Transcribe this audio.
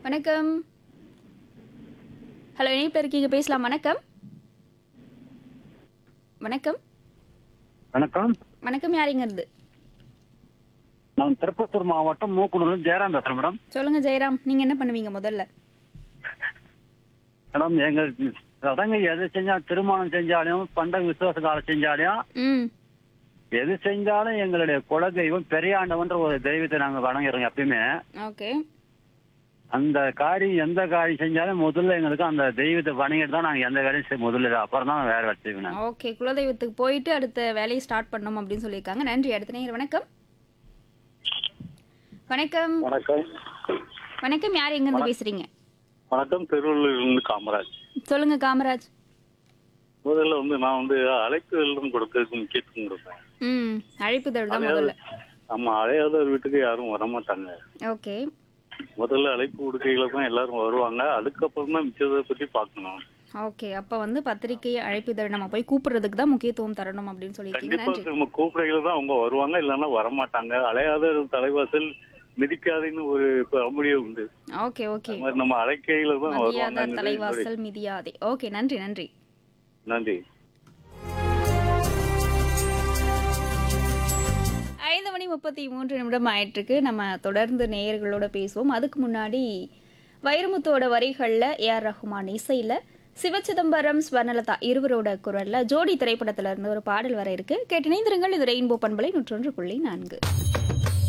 வணக்கம் ஹலோ இணைப்பில் இருக்கீங்க பேசலாம் வணக்கம் வணக்கம் வணக்கம் வணக்கம் யாருங்க இருந்து நான் திருப்பத்தூர் மாவட்டம் மூக்குனூர் ஜெயராம் பேசுறேன் மேடம் சொல்லுங்க ஜெயராம் நீங்க என்ன பண்ணுவீங்க முதல்ல மேடம் எங்க அதாங்க எது செஞ்சாலும் திருமணம் செஞ்சாலும் பண்டக விசுவாச காலம் செஞ்சாலும் ம் எது செஞ்சாலும் எங்களுடைய குலதெய்வம் பெரியாண்டவன்ற ஒரு தெய்வத்தை நாங்க வணங்குறோம் எப்பயுமே ஓகே அந்த காரியம் எந்த காரியம் செஞ்சாலும் முதல்ல எங்களுக்கு அந்த தெய்வத்தை வணங்கிட்டு தான் நாங்க எந்த வேலையும் செய்ய முதல்ல அப்புறம் தான் வேற வேலை செய்வோம் நாங்க. ஓகே குலதெய்வத்துக்கு போயிட்டு அடுத்த வேலையை ஸ்டார்ட் பண்ணணும் அப்படின்னு சொல்லியிருக்காங்க நன்றி அடுத்த நேரம் வணக்கம் வணக்கம் வணக்கம் வணக்கம் யார் எங்கேருந்து பேசுறீங்க வணக்கம் திருவள்ளூர்லேருந்து காமராஜ் சொல்லுங்க காமராஜ் முதல்ல வந்து நான் வந்து அழைப்புதலும் கொடுக்கறதுக்கு முக்கியத்துவம் கொடுப்பேன் ம் அழைப்புதழ் தான் முதல்ல ஆமா அழையாதவர் வீட்டுக்கு யாரும் வரமாட்டாங்க ஓகே முதல்ல அழைப்பு கொடுக்கையில தான் எல்லாரும் வருவாங்க அதுக்கப்புறம் தான் மிச்சத்தை பத்தி பார்க்கணும் ஓகே அப்போ வந்து பத்திரிகை அழைப்பிதழ் நம்ம போய் கூப்பிடுறதுக்கு தான் முக்கியத்துவம் தரணும் அப்படின்னு சொல்லியிருக்கீங்க கண்டிப்பா நன்றி நம்ம கூப்பிடையில தான் அவங்க வருவாங்க இல்லைன்னா வரமாட்டாங்க அழையாத தலைவாசல் மிதிக்காதுன்னு ஒரு பழமொழியே உண்டு ஓகே ஓகே அது மாதிரி நம்ம அழைக்கையில தான் மதியாத வருவாங்க தலைவாசல் மிதியாதே ஓகே நன்றி நன்றி நன்றி ஐந்து மணி முப்பத்தி மூன்று நிமிடம் ஆயிட்டிருக்கு நம்ம தொடர்ந்து நேயர்களோட பேசுவோம் அதுக்கு முன்னாடி வைரமுத்தோட வரிகளில் ஏஆர் ரஹ்மான் இசையில் சிவச்சிதம்பரம் ஸ்வர்ணலதா இருவரோட குரல்ல ஜோடி திரைப்படத்துல இருந்து ஒரு பாடல் வர இருக்கு கேட்டு இணைந்திருங்கள் இது ரெயின்போ பண்பலை நூற்றொன்று புள்ளி நான்கு